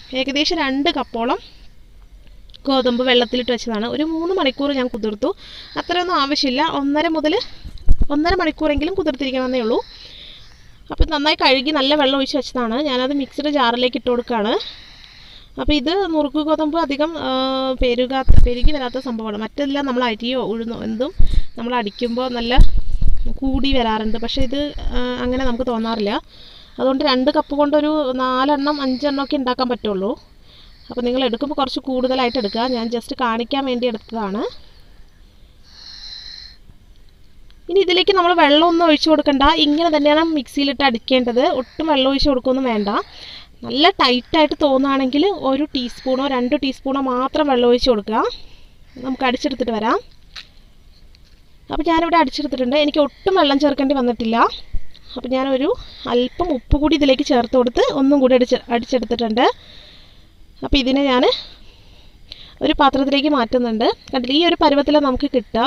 ഏകദേശം രണ്ട് കപ്പോളം ഗോതമ്പ് വെള്ളത്തിലിട്ട് വെച്ചതാണ് ഒരു മൂന്ന് മണിക്കൂർ ഞാൻ കുതിർത്തു അത്രയൊന്നും ആവശ്യമില്ല ഒന്നര മുതൽ ഒന്നര മണിക്കൂറെങ്കിലും കുതിർത്തിരിക്കണമെന്നേ ഉള്ളൂ അപ്പോൾ നന്നായി കഴുകി നല്ല വെള്ളം ഒഴിച്ച് വെച്ചതാണ് ഞാനത് മിക്സിയുടെ ജാറിലേക്ക് ഇട്ട് കൊടുക്കുകയാണ് അപ്പോൾ ഇത് നുറുക്ക് ഗോതമ്പ് അധികം ആ, പെരുകാത്ത പെരുകി വരാത്ത സംഭവമാണ് മറ്റെല്ലാം നമ്മൾ അരിയോ ഉഴുന്നോ എന്തും നമ്മൾ അടിക്കുമ്പോൾ നല്ല കൂടി വരാറുണ്ട് പക്ഷേ ഇത് ആ, അങ്ങനെ നമുക്ക് തോന്നാറില്ല അതുകൊണ്ട് രണ്ട് കപ്പ് കൊണ്ടൊരു നാലെണ്ണം അഞ്ചെണ്ണം ഒക്കെ ഉണ്ടാക്കാൻ പറ്റുള്ളൂ അപ്പോൾ നിങ്ങൾ എടുക്കുമ്പോൾ കുറച്ച് കൂടുതലായിട്ട് എടുക്കുക ഞാൻ ജസ്റ്റ് കാണിക്കാൻ വേണ്ടി എടുത്തതാണ് ഇനി ഇതിലേക്ക് നമ്മൾ വെള്ളമൊന്നും ഒഴിച്ചു കൊടുക്കണ്ട ഇങ്ങനെ തന്നെയാണ് മിക്സിയിലിട്ട് അടിക്കേണ്ടത് ഒട്ടും വെള്ളം ഒഴിച്ച് കൊടുക്കുകയൊന്നും വേണ്ട നല്ല ടൈറ്റായിട്ട് തോന്നുകയാണെങ്കിൽ ഒരു ടീസ്പൂണോ രണ്ട് ടീസ്പൂണോ മാത്രം വെള്ളം ഒഴിച്ച് കൊടുക്കുക നമുക്ക് അടിച്ചെടുത്തിട്ട് വരാം അപ്പോൾ ഞാനിവിടെ അടിച്ചെടുത്തിട്ടുണ്ട് എനിക്ക് ഒട്ടും വെള്ളം ചേർക്കേണ്ടി വന്നിട്ടില്ല അപ്പോൾ ഞാനൊരു അല്പം ഉപ്പ് കൂടി ഇതിലേക്ക് ചേർത്ത് കൊടുത്ത് ഒന്നും കൂടി അടിച്ച് അടിച്ചെടുത്തിട്ടുണ്ട് അപ്പോൾ ഇതിനെ ഞാൻ ഒരു പാത്രത്തിലേക്ക് മാറ്റുന്നുണ്ട് കണ്ടില്ല ഈ ഒരു പരുവത്തിലാണ് നമുക്ക് കിട്ടുക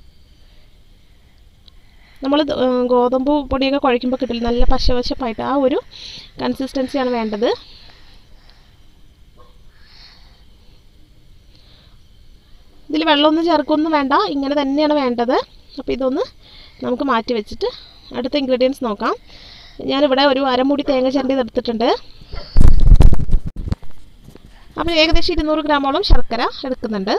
നമ്മൾ ഗോതമ്പ് പൊടിയൊക്കെ കുഴയ്ക്കുമ്പോൾ കിട്ടില്ല നല്ല പശവശപ്പായിട്ട് ആ ഒരു കൺസിസ്റ്റൻസിയാണ് വേണ്ടത് ഇതിൽ വെള്ളമൊന്നും ചേർക്കൊന്നും വേണ്ട ഇങ്ങനെ തന്നെയാണ് വേണ്ടത് അപ്പോൾ ഇതൊന്ന് നമുക്ക് മാറ്റി വെച്ചിട്ട് അടുത്ത ഇൻഗ്രീഡിയൻസ് നോക്കാം ഞാനിവിടെ ഒരു അരമുടി തേങ്ങ ചിരണ്ടി എടുത്തിട്ടുണ്ട് അപ്പോൾ ഏകദേശം ഇരുന്നൂറ് ഗ്രാമോളം ശർക്കര എടുക്കുന്നുണ്ട്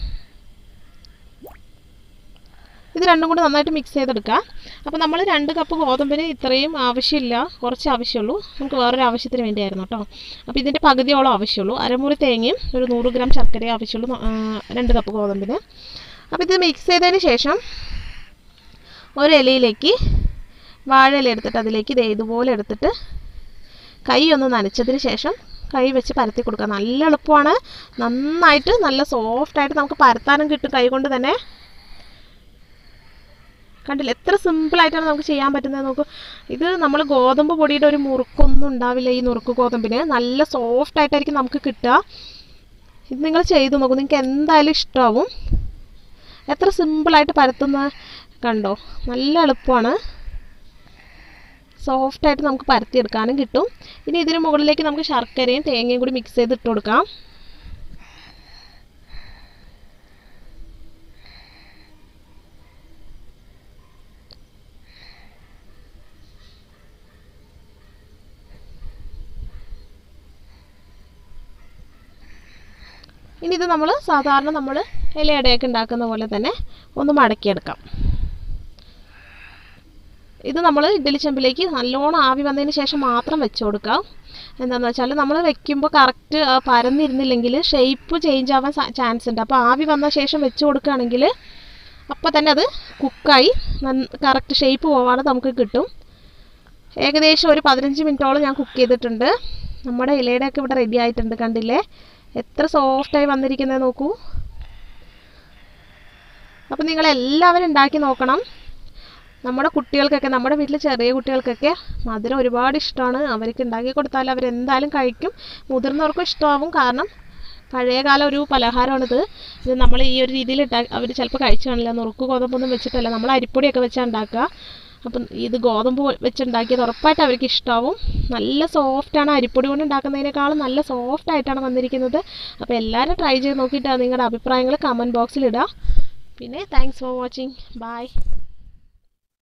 ഇത് രണ്ടും കൂടി നന്നായിട്ട് മിക്സ് ചെയ്തെടുക്കുക അപ്പോൾ നമ്മൾ രണ്ട് കപ്പ് ഗോതമ്പിന് ഇത്രയും ആവശ്യമില്ല കുറച്ച് ആവശ്യമുള്ളൂ നമുക്ക് വേറൊരു ആവശ്യത്തിന് വേണ്ടിയായിരുന്നു കേട്ടോ അപ്പോൾ ഇതിൻ്റെ പകുതിയോളം ആവശ്യമുള്ളൂ അരമുറി തേങ്ങയും ഒരു നൂറ് ഗ്രാം ശർക്കരയും ആവശ്യമുള്ളൂ ആ, രണ്ട് കപ്പ് ഗോതമ്പിന് അപ്പോൾ ഇത് മിക്സ് ചെയ്തതിന് ശേഷം ഒരു ഇലയിലേക്ക് വാഴയില എടുത്തിട്ട് അതിലേക്ക് ദേ ഇതുപോലെ എടുത്തിട്ട് കൈ ഒന്ന് നനച്ചതിന് ശേഷം കൈ വെച്ച് പരത്തി കൊടുക്കുക നല്ല എളുപ്പമാണ് നന്നായിട്ട് നല്ല സോഫ്റ്റായിട്ട് നമുക്ക് പരത്താനും കിട്ടും കൈ കൊണ്ട് തന്നെ കണ്ടില്ല എത്ര സിമ്പിളായിട്ടാണ് നമുക്ക് ചെയ്യാൻ പറ്റുന്നത് നോക്കൂ ഇത് നമ്മൾ ഗോതമ്പ് പൊടിയുടെ ഒരു മുറുക്കൊന്നും ഉണ്ടാവില്ല ഈ നുറുക്ക് ഗോതമ്പിന് നല്ല സോഫ്റ്റ് ആയിട്ടായിരിക്കും നമുക്ക് കിട്ടുക ഇത് നിങ്ങൾ ചെയ്ത് നോക്കൂ നിങ്ങൾക്ക് എന്തായാലും ഇഷ്ടമാവും എത്ര സിമ്പിളായിട്ട് പരത്തുന്ന കണ്ടോ നല്ല എളുപ്പമാണ് സോഫ്റ്റായിട്ട് നമുക്ക് പരത്തിയെടുക്കാനും കിട്ടും ഇനി ഇതിന് മുകളിലേക്ക് നമുക്ക് ശർക്കരയും തേങ്ങയും കൂടി മിക്സ് ചെയ്ത് ഇട്ട് കൊടുക്കാം ഇനി ഇത് നമ്മൾ സാധാരണ നമ്മൾ ഇലയടയൊക്കെ ഉണ്ടാക്കുന്ന പോലെ തന്നെ ഒന്ന് മടക്കിയെടുക്കാം ഇത് നമ്മൾ ഇഡ്ഡലി ചെമ്പിലേക്ക് നല്ലോണം ആവി വന്നതിന് ശേഷം മാത്രം വെച്ച് കൊടുക്കാം എന്താണെന്ന് വെച്ചാൽ നമ്മൾ വെക്കുമ്പോൾ കറക്റ്റ് പരന്നിരുന്നില്ലെങ്കിൽ ഷേപ്പ് ചേഞ്ച് ആവാൻ ചാൻസ് ഉണ്ട് അപ്പോൾ ആവി വന്ന ശേഷം വെച്ച് കൊടുക്കുകയാണെങ്കിൽ അപ്പോൾ തന്നെ അത് കുക്കായി കറക്റ്റ് ഷേപ്പ് പോവാതെ നമുക്ക് കിട്ടും ഏകദേശം ഒരു പതിനഞ്ച് മിനിറ്റോളം ഞാൻ കുക്ക് ചെയ്തിട്ടുണ്ട് നമ്മുടെ ഇലയുടെയൊക്കെ ഇവിടെ റെഡി ആയിട്ടുണ്ട് കണ്ടില്ലേ എത്ര സോഫ്റ്റായി വന്നിരിക്കുന്നത് നോക്കൂ അപ്പോൾ നിങ്ങൾ എല്ലാവരും ഉണ്ടാക്കി നോക്കണം നമ്മുടെ കുട്ടികൾക്കൊക്കെ നമ്മുടെ വീട്ടിൽ ചെറിയ കുട്ടികൾക്കൊക്കെ മധുരം ഒരുപാട് ഇഷ്ടമാണ് അവർക്ക് ഉണ്ടാക്കി കൊടുത്താൽ അവരെന്തായാലും കഴിക്കും മുതിർന്നവർക്കും ഇഷ്ടമാവും കാരണം പഴയകാല ഒരു പലഹാരമാണിത് ഇത് നമ്മൾ ഈ ഒരു രീതിയിൽ ഉണ്ടാക്കി അവർ ചിലപ്പോൾ കഴിച്ചു കാണില്ല നുറുക്ക് ഗോതമ്പൊന്നും വെച്ചിട്ടല്ല നമ്മൾ അരിപ്പൊടിയൊക്കെ വെച്ചാണ് ഉണ്ടാക്കുക അപ്പം ഇത് ഗോതമ്പ് വെച്ചുണ്ടാക്കിയത് ഉറപ്പായിട്ട് അവർക്ക് ഇഷ്ടമാവും നല്ല സോഫ്റ്റാണ് അരിപ്പൊടി കൊണ്ട് ഉണ്ടാക്കുന്നതിനേക്കാളും നല്ല സോഫ്റ്റ് ആയിട്ടാണ് വന്നിരിക്കുന്നത് അപ്പോൾ എല്ലാവരും ട്രൈ ചെയ്ത് നോക്കിയിട്ട് നിങ്ങളുടെ അഭിപ്രായങ്ങൾ കമൻറ്റ് ബോക്സിൽ ഇടുക പിന്നെ താങ്ക്സ് ഫോർ വാച്ചിങ് ബൈ